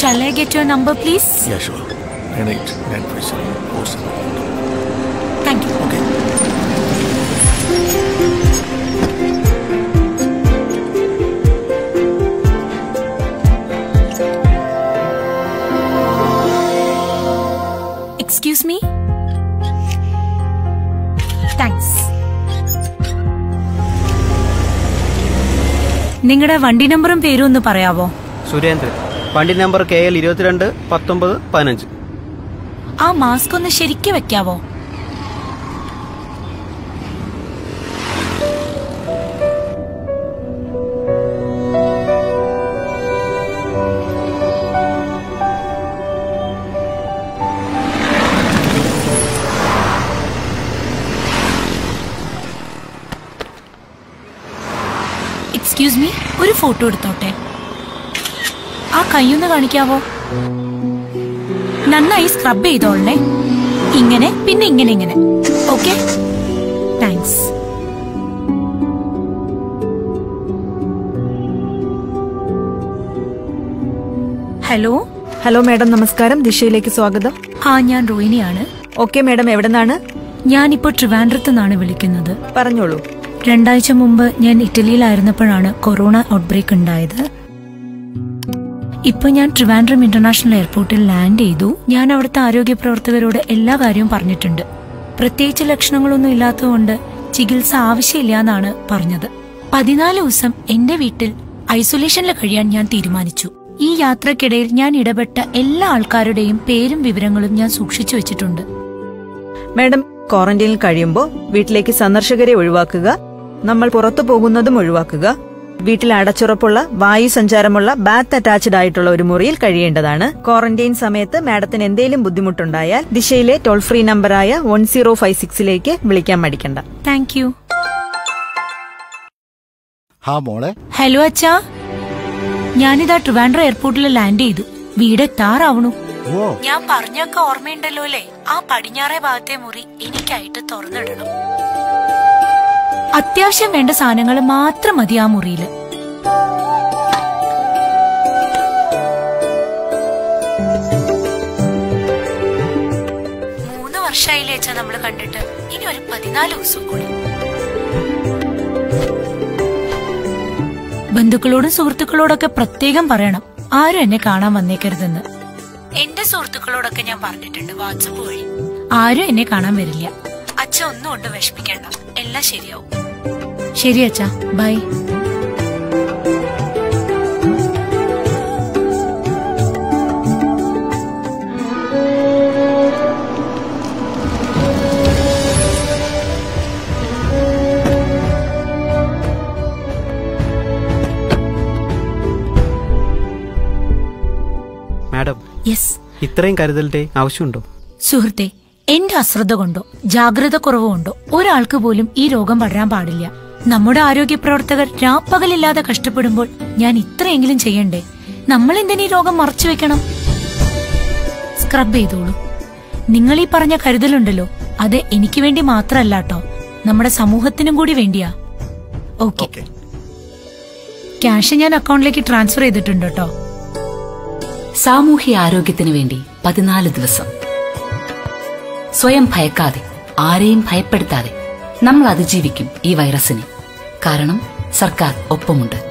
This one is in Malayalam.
Shall I get your number please Yeah, sure. 98 thank you Okay. Excuse me thanks നിങ്ങളുടെ വണ്ടി നമ്പറും പേരും ഒന്ന് പറയാവോ സുരേന്ദ്രൻ വണ്ടി നമ്പർ കെ എൽ ഇരുപത്തിരണ്ട് പത്തൊമ്പത് പതിനഞ്ച് ആ മാസ്ക് ഒന്ന് ശരിക്ക് വെക്കാവോ എക്സ്ക്യൂസ് മീ ഒരു ഫോട്ടോ എടുത്തോട്ടെ ആ കൈയൊന്ന് കാണിക്കാവോ നന്നായി സ്ക്രബ് ചെയ്തോളണേ ഇങ്ങനെ പിന്നെ ഇങ്ങനെ ഇങ്ങനെ okay thanks hello hello madam നമസ്കാരം ദിശയിലേക്ക് സ്വാഗതം ആ ഞാൻ റോഹിണിയാണ് ഓക്കെ മാഡം എവിടെ നിന്നാണ് ഞാനിപ്പോ ട്രിവാൻഡ്രത്ത് നിന്നാണ് വിളിക്കുന്നത് പറഞ്ഞോളൂ രണ്ടാഴ്ച മുമ്പ് ഞാൻ ഇറ്റലിയിലായിരുന്നപ്പോഴാണ് കൊറോണ ഔട്ട്ബ്രേക്ക് ഉണ്ടായത് ഇപ്പൊ ഞാൻ ട്രിവാൻഡ്രം ഇന്റർനാഷണൽ എയർപോർട്ടിൽ ലാൻഡ് ചെയ്തു ഞാൻ അവിടുത്തെ ആരോഗ്യ പ്രവർത്തകരോട് എല്ലാ കാര്യവും പറഞ്ഞിട്ടുണ്ട് പ്രത്യേകിച്ച് ലക്ഷണങ്ങളൊന്നും ഇല്ലാത്തതുകൊണ്ട് ചികിത്സ ആവശ്യമില്ല എന്നാണ് പറഞ്ഞത് പതിനാല് ദിവസം എന്റെ വീട്ടിൽ ഐസൊലേഷനിൽ കഴിയാൻ ഞാൻ തീരുമാനിച്ചു ഈ യാത്രക്കിടയിൽ ഞാൻ ഇടപെട്ട എല്ലാ ആൾക്കാരുടെയും പേരും വിവരങ്ങളും ഞാൻ സൂക്ഷിച്ചു വെച്ചിട്ടുണ്ട് മാഡം ക്വാറന്റൈനിൽ കഴിയുമ്പോൾ വീട്ടിലേക്ക് സന്ദർശകരെ ഒഴിവാക്കുക നമ്മൾ പുറത്തു പോകുന്നതും ഒഴിവാക്കുക വീട്ടിൽ അടച്ചുറപ്പുള്ള വായു സഞ്ചാരമുള്ള ബാത്ത് അറ്റാച്ച്ഡ് ആയിട്ടുള്ള ഒരു മുറിയിൽ കഴിയേണ്ടതാണ് ക്വാറന്റൈൻ സമയത്ത് മാഡത്തിന് എന്തെങ്കിലും ബുദ്ധിമുട്ടുണ്ടായാൽ ദിശയിലെ ടോൾ ഫ്രീ നമ്പറായ വൺ സീറോ ഫൈവ് സിക്സിലേക്ക് വിളിക്കാൻ മടിക്കണ്ട താങ്ക് യു ഹാ മോളെ ഹലോ അച്ഛാ ഞാനിതാ ട്രിവാൻഡ്രം എയർപോർട്ടിൽ ലാൻഡ് ചെയ്തു വീട് എത്താറാവണു ഓ ഞാൻ പറഞ്ഞൊക്കെ ഓർമ്മയുണ്ടല്ലോ അല്ലേ ആ പടിഞ്ഞാറേ ഭാഗത്തെ മുറി എനിക്കായിട്ട് തുറന്നിടണം അത്യാവശ്യം വേണ്ട സാധനങ്ങൾ മാത്രം മതി ആ മുറിയില് മൂന്ന് വർഷമായില്ലേ അച്ഛാ നമ്മള് കണ്ടിട്ട് ഇനി ഒരു പതിനാല് ദിവസം കൂടി ബന്ധുക്കളോടും സുഹൃത്തുക്കളോടൊക്കെ പ്രത്യേകം പറയണം ആരും എന്നെ കാണാൻ വന്നേക്കരുതെന്ന് എന്റെ സുഹൃത്തുക്കളോടൊക്കെ ഞാൻ പറഞ്ഞിട്ടുണ്ട് വാട്സപ്പ് വഴി ആരും എന്നെ കാണാൻ വരില്ല അച്ഛ ഒന്നും കൊണ്ട് വിഷമിക്കണ്ട എല്ലാം ശരിയാവും ശരി അച്ഛ ബൈ മാഡം യെസ് ഇത്രയും കരുതലിന്റെ ആവശ്യമുണ്ടോ സുഹൃത്തെ എന്റെ അശ്രദ്ധ കൊണ്ടോ ജാഗ്രത കുറവ് കൊണ്ടോ ഒരാൾക്ക് പോലും ഈ രോഗം പടരാൻ പാടില്ല നമ്മുടെ ആരോഗ്യ പ്രവർത്തകർ രാപ്പകലില്ലാതെ കഷ്ടപ്പെടുമ്പോൾ ഞാൻ ഇത്രയെങ്കിലും ചെയ്യണ്ടേ നമ്മൾ എന്തിനീ രോഗം മറച്ചു വെക്കണം സ്ക്രബ് ചെയ്തോളൂ നിങ്ങൾ ഈ പറഞ്ഞ കരുതലുണ്ടല്ലോ അത് എനിക്ക് വേണ്ടി മാത്രല്ല കേട്ടോ നമ്മുടെ സമൂഹത്തിനും കൂടി വേണ്ടിയാ ഓക്കെ ഓക്കെ ക്യാഷ് ഞാൻ അക്കൗണ്ടിലേക്ക് ട്രാൻസ്ഫർ ചെയ്തിട്ടുണ്ട് കേട്ടോ സാമൂഹ്യ ആരോഗ്യത്തിന് വേണ്ടി പതിനാല് ദിവസം സ്വയം ഭയക്കാതെ ആരെയും ഭയപ്പെടുത്താതെ നമ്മൾ അതിജീവിക്കും ഈ വൈറസിനെ കാരണം സർക്കാർ ഒപ്പമുണ്ട്